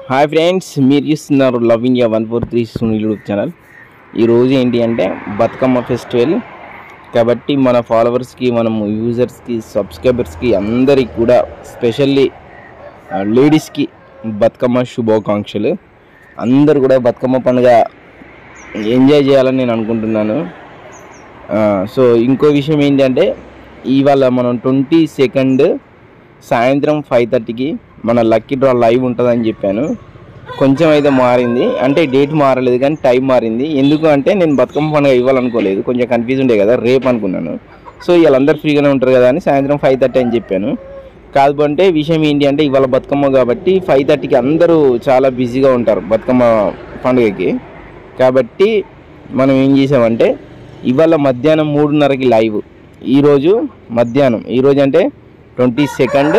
hi friends మీరు చూస్తున్నారు love India one four three Sunil YouTube channel ఈరోజు ఏంటి అంటే బతుకమ్మ ఫెస్టివల్ కాబట్టి మన ఫాలోవర్స్కి మనం యూజర్స్కి సబ్స్క్రైబర్స్కి అందరికి కూడా స్పెషల్లీ లేడీస్కి బతుకమ్మ శుభాకాంక్షలు అందరు కూడా బతుకమ్మ పండుగ ఎంజాయ్ చేయాలని నేను అనుకుంటున్నాను ఆ, సో ఇంకో విషయం ఏంటంటే ఇవాళ మనం ట్వంటీ సెకండ్ సాయంత్రం ఫైవ్ థర్టీకి మన లక్కీ డ్రా లైవ్ ఉంటుందని చెప్పాను కొంచెం అయితే మారింది అంటే డేట్ మారలేదు కానీ టైం మారింది ఎందుకు అంటే నేను బతుకమ్మ పండుగ ఇవ్వాలనుకోలేదు కొంచెం కన్ఫ్యూజ్ ఉండే కదా రేపు అనుకున్నాను సో వీళ్ళందరూ ఫ్రీగానే ఉంటారు కదా అని సాయంత్రం ఫైవ్ థర్టీ అని చెప్పాను కాదు అంటే విషయం ఏంటి అంటే ఇవాళ బతుకమ్మ కాబట్టి ఫైవ్ థర్టీకి అందరూ చాలా బిజీగా ఉంటారు బతుకమ్మ పండుగకి కాబట్టి మనం ఏం చేసామంటే ఇవాళ మధ్యాహ్నం మూడున్నరకి లైవ్ ఈరోజు మధ్యాహ్నం ఈరోజు అంటే twenty second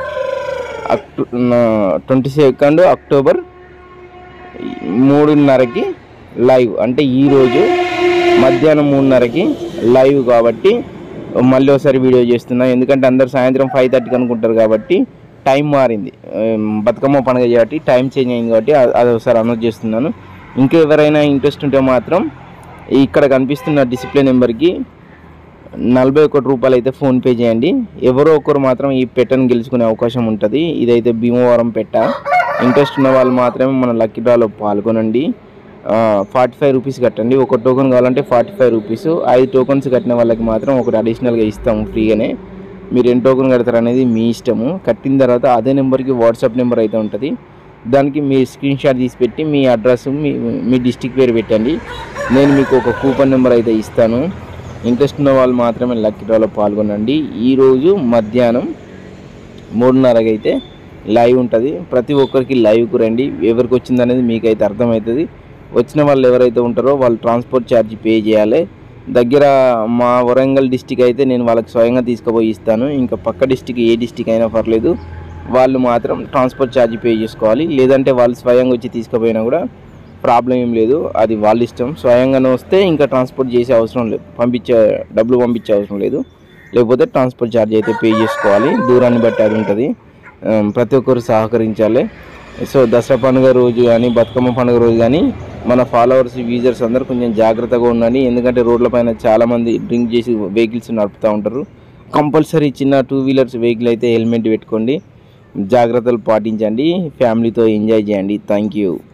October twenty second October మూడున్నరకి లైవ్ అంటే ఈరోజు మధ్యాహ్నం మూడున్నరకి లైవ్ కాబట్టి మళ్ళీ ఒకసారి వీడియో చేస్తున్నా ఎందుకంటే అందరు సాయంత్రం ఫైవ్ థర్టీకి అనుకుంటారు కాబట్టి టైం మారింది ఏం, బతుకమ్మ పండుగ కాబట్టి టైం చేంజ్ అయింది కాబట్టి అది- అది ఒకసారి అనౌన్స్ చేస్తున్నాను ఇంకా ఎవరైనా ఇంట్రెస్ట్ ఉంటే మాత్రం ఇక్కడ కనిపిస్తున్న డిసిప్లే నెంబర్కి నలభై ఒకటి రూపాయలు అయితే ఫోన్పే చేయండి ఎవరో ఒకరు మాత్రం ఈ పెట్టను గెలుచుకునే అవకాశం ఉంటుంది ఇదైతే భీమవరం పెట్ట ఇంట్రెస్ట్ ఉన్న వాళ్ళు మాత్రమే మన లక్కీ డ్రాలో పాల్గొనండి ఫార్టీ ఫైవ్ రూపీస్ కట్టండి ఒక టోకెన్ కావాలంటే ఫార్టీ ఫైవ్ రూపీస్ ఐదు టోకెన్స్ కట్టిన వాళ్ళకి మాత్రం ఒకటి అడిషనల్గా ఇస్తాము ఫ్రీగానే మీరు ఎన్ని టోకెన్ కడతారు అనేది మీ ఇష్టము కట్టిన తర్వాత అదే నెంబర్కి వాట్సాప్ నెంబర్ అయితే ఉంటుంది దానికి మీ స్క్రీన్ షాట్ తీసి పెట్టి మీ అడ్రస్ మీ మీ డిస్టిక్ పేరు పెట్టండి నేను మీకు ఒక కూపన్ నెంబర్ అయితే ఇస్తాను ఇంట్రెస్ట్ ఉన్న వాళ్ళు మాత్రమే లక్కీ డ్రాలో పాల్గొనండి ఈరోజు మధ్యాహ్నం మూడున్నరకి అయితే లైవ్ ఉంటుంది ప్రతి ఒక్కరికి లైవ్కు రండి ఎవరికి వచ్చింది అనేది మీకైతే అర్థమవుతుంది వచ్చిన వాళ్ళు ఎవరైతే ఉంటారో వాళ్ళు ట్రాన్స్పోర్ట్ ఛార్జ్ పే చేయాలి దగ్గర మా వరంగల్ డిస్టిక్ అయితే నేను వాళ్ళకి స్వయంగా తీసుకుపోయి ఇస్తాను ఇంకా పక్క డిస్టిక్ ఏ డిస్టిక్ అయినా పర్లేదు వాళ్ళు మాత్రం ట్రాన్స్పోర్ట్ ఛార్జ్ పే చేసుకోవాలి లేదంటే వాళ్ళు స్వయంగా వచ్చి తీసుకుపోయినా కూడా ప్రాబ్లం ఏం లేదు అది వాళ్ళ ఇష్టం స్వయంగానే వస్తే ఇంకా ట్రాన్స్పోర్ట్ చేసే అవసరం లేదు పంపించే డబ్బులు పంపించే అవసరం లేదు లేకపోతే ట్రాన్స్పోర్ట్ ఛార్జ్ అయితే పే చేసుకోవాలి దూరాన్ని బట్టి అది ఉంటుంది ఆ, ప్రతి ఒక్కరు సహకరించాలి సో దసరా పండుగ రోజు కానీ బతుకమ్మ పండుగ రోజు కానీ మన ఫాలోవర్స్ యూజర్స్ అందరూ కొంచెం జాగ్రత్తగా ఉండండి ఎందుకంటే రోడ్ల పైన చాలామంది డ్రింక్ చేసి వెహికల్స్ నడుపుతూ ఉంటారు కంపల్సరీ చిన్న టూ వీలర్స్ వెహికల్ అయితే హెల్మెట్ పెట్టుకోండి జాగ్రత్తలు పాటించండి ఫ్యామిలీతో ఎంజాయ్ చేయండి థ్యాంక్ యూ